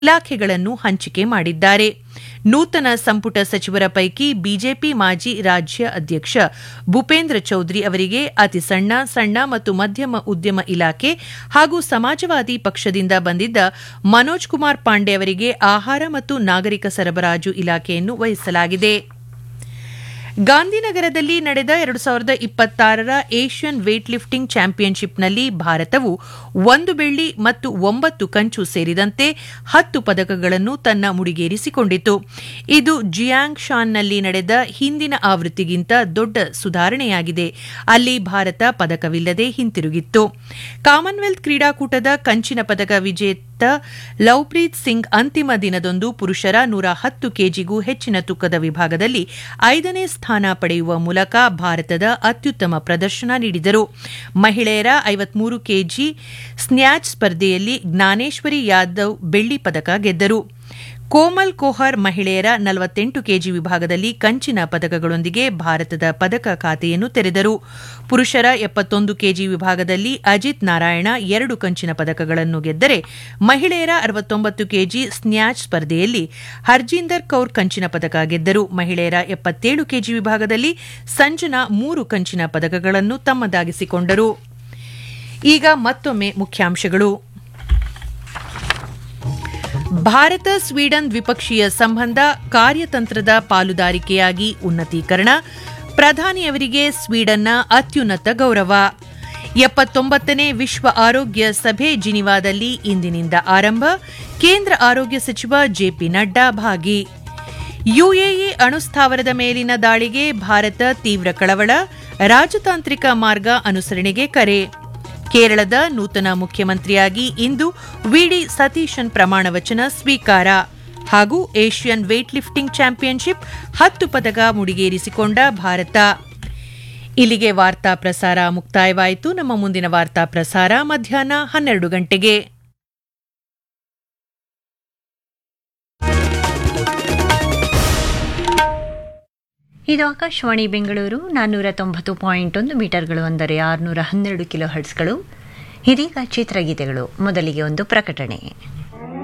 ಇಲಾಖೆಗಳನ್ನು ಹಂಚಿಕೆ ಮಾಡಿದ್ದಾರೆ ನೂತನ ಸಂಪುಟ ಸಚಿವರ ಪೈಕಿ ಬಿಜೆಪಿ ಮಾಜಿ ರಾಜ್ಯ ಅಧ್ಯಕ್ಷ ಭೂಪೇಂದ್ರ ಚೌಧರಿ ಅವರಿಗೆ ಅತಿ ಸಣ್ಣ ಸಣ್ಣ ಮತ್ತು ಮಧ್ಯಮ ಉದ್ಯಮ ಇಲಾಖೆ ಹಾಗೂ ಸಮಾಜವಾದಿ ಪಕ್ಷದಿಂದ ಬಂದಿದ್ದ ಮನೋಜ್ ಕುಮಾರ್ ಪಾಂಡೆ ಅವರಿಗೆ ಆಹಾರ ಮತ್ತು ನಾಗರಿಕ ಸರಬರಾಜು ಇಲಾಖೆಯನ್ನು ವಹಿಸಲಾಗಿದೆ ಗಾಂಧಿನಗರದಲ್ಲಿ ನಡೆದ ಎರಡು ಸಾವಿರದ ಇಪ್ಪತ್ತಾರರ ಏಷ್ಯನ್ ವೇಟ್ ಲಿಫ್ಟಿಂಗ್ ಚಾಂಪಿಯನ್ಶಿಪ್ನಲ್ಲಿ ಭಾರತವು ಒಂದು ಬೆಳ್ಳಿ ಮತ್ತು ಒಂಬತ್ತು ಕಂಚು ಸೇರಿದಂತೆ ಹತ್ತು ಪದಕಗಳನ್ನು ತನ್ನ ಮುಡಿಗೇರಿಸಿಕೊಂಡಿತು ಇದು ಜಿಯಾಂಗ್ ಶಾನ್ನಲ್ಲಿ ನಡೆದ ಹಿಂದಿನ ಆವೃತ್ತಿಗಿಂತ ದೊಡ್ಡ ಸುಧಾರಣೆಯಾಗಿದೆ ಅಲ್ಲಿ ಭಾರತ ಪದಕವಿಲ್ಲದೆ ಹಿಂತಿರುಗಿತ್ತು ಕಾಮನ್ವೆಲ್ತ್ ಕ್ರೀಡಾಕೂಟದ ಕಂಚಿನ ಪದಕ ವಿಜೇತ ಲವ್ಪ್ರೀತ್ ಸಿಂಗ್ ಅಂತಿಮ ದಿನದಂದು ಪುರುಷರ ನೂರ ಹತ್ತು ಕೆಜಿಗೂ ಹೆಚ್ಚಿನ ತೂಕದ ವಿಭಾಗದಲ್ಲಿ ಐದನೇ ಸ್ಥಾನ ಪಡೆಯುವ ಮೂಲಕ ಭಾರತದ ಅತ್ಯುತ್ತಮ ಪ್ರದರ್ಶನ ನೀಡಿದರು ಮಹಿಳೆಯರ ಐವತ್ಮೂರು ಕೆಜಿ ಸ್ನ್ಯಾಚ್ ಸ್ಪರ್ಧೆಯಲ್ಲಿ ಜ್ಞಾನೇಶ್ವರಿ ಯಾದವ್ ಬೆಳ್ಳಿ ಪದಕ ಗೆದ್ದರು ಕೋಮಲ್ ಕೋಹರ್ ಮಹಿಳೆಯರ ನಲವತ್ತೆಂಟು ಕೆಜಿ ವಿಭಾಗದಲ್ಲಿ ಕಂಚಿನ ಪದಕಗಳೊಂದಿಗೆ ಭಾರತದ ಪದಕ ಖಾತೆಯನ್ನು ತೆರೆದರು ಪುರುಷರ ಎಪ್ಪತ್ತೊಂದು ಕೆಜಿ ವಿಭಾಗದಲ್ಲಿ ಅಜಿತ್ ನಾರಾಯಣ ಎರಡು ಕಂಚಿನ ಪದಕಗಳನ್ನು ಗೆದ್ದರೆ ಮಹಿಳೆಯರ ಅರವತ್ತೊಂಬತ್ತು ಕೆಜಿ ಸ್ನ್ಯಾಚ್ ಸ್ಪರ್ಧೆಯಲ್ಲಿ ಹರ್ಜೀಂದರ್ ಕೌರ್ ಕಂಚಿನ ಪದಕ ಗೆದ್ದರು ಮಹಿಳೆಯರ ಎಪ್ಪತ್ತೇಳು ಕೆಜಿ ವಿಭಾಗದಲ್ಲಿ ಸಂಜನಾ ಮೂರು ಕಂಚಿನ ಪದಕಗಳನ್ನು ತಮ್ಮದಾಗಿಸಿಕೊಂಡರು ಈಗ ಮತ್ತೊಮ್ಮೆ ಮುಖ್ಯಾಂಶಗಳು ಭಾರತ ಸ್ವೀಡನ್ ದ್ವಿಪಕ್ಷೀಯ ಸಂಬಂಧ ಕಾರ್ಯತಂತ್ರದ ಪಾಲುದಾರಿಕೆಯಾಗಿ ಉನ್ನತೀಕರಣ ಪ್ರಧಾನಿಯವರಿಗೆ ಸ್ವೀಡನ್ನ ಅತ್ಯುನ್ನತ ಗೌರವ ಎಪ್ಪತ್ತೊಂಬತ್ತನೇ ವಿಶ್ವ ಆರೋಗ್ಯ ಸಭೆ ಜಿನಿವಾದಲ್ಲಿ ಇಂದಿನಿಂದ ಆರಂಭ ಕೇಂದ್ರ ಆರೋಗ್ಯ ಸಚಿವ ಜೆಪಿ ನಡ್ಡಾ ಭಾಗಿ ಯುಎಇ ಅಣುಸ್ಥಾವರದ ಮೇಲಿನ ದಾಳಿಗೆ ಭಾರತ ತೀವ್ರ ಕಳವಳ ರಾಜತಾಂತ್ರಿಕ ಮಾರ್ಗ ಅನುಸರಣೆಗೆ ಕರೆ ಕೇರಳದ ನೂತನ ಮುಖ್ಯಮಂತ್ರಿಯಾಗಿ ಇಂದು ವಿಡಿ ಸತೀಶನ್ ಪ್ರಮಾಣ ವಚನ ಸ್ವೀಕಾರ ಹಾಗೂ ಏಷ್ಯನ್ ವೇಟ್ ಲಿಫ್ಟಿಂಗ್ ಚಾಂಪಿಯನ್ಶಿಪ್ ಹತ್ತು ಪದಕ ಮುಡಿಗೇರಿಸಿಕೊಂಡ ಭಾರತ ಇಲ್ಲಿಗೆ ವಾರ್ತಾ ಪ್ರಸಾರ ಮುಕ್ತಾಯವಾಯಿತು ನಮ್ಮ ಮುಂದಿನ ವಾರ್ತಾ ಪ್ರಸಾರ ಮಧ್ಯಾಹ್ನ ಹನ್ನೆರಡು ಗಂಟೆಗೆ ಇದು ಆಕಾಶವಾಣಿ ಬೆಂಗಳೂರು ನಾನ್ನೂರ ತೊಂಬತ್ತು ಪಾಯಿಂಟ್ ಒಂದು ಮೀಟರ್ಗಳು ಅಂದರೆ ಆರುನೂರ ಹನ್ನೆರಡು ಕಿಲೋ ಹರ್ಟ್ಸ್ಗಳು ಇದೀಗ ಚಿತ್ರಗೀತೆಗಳು ಮೊದಲಿಗೆ ಒಂದು ಪ್ರಕಟಣೆ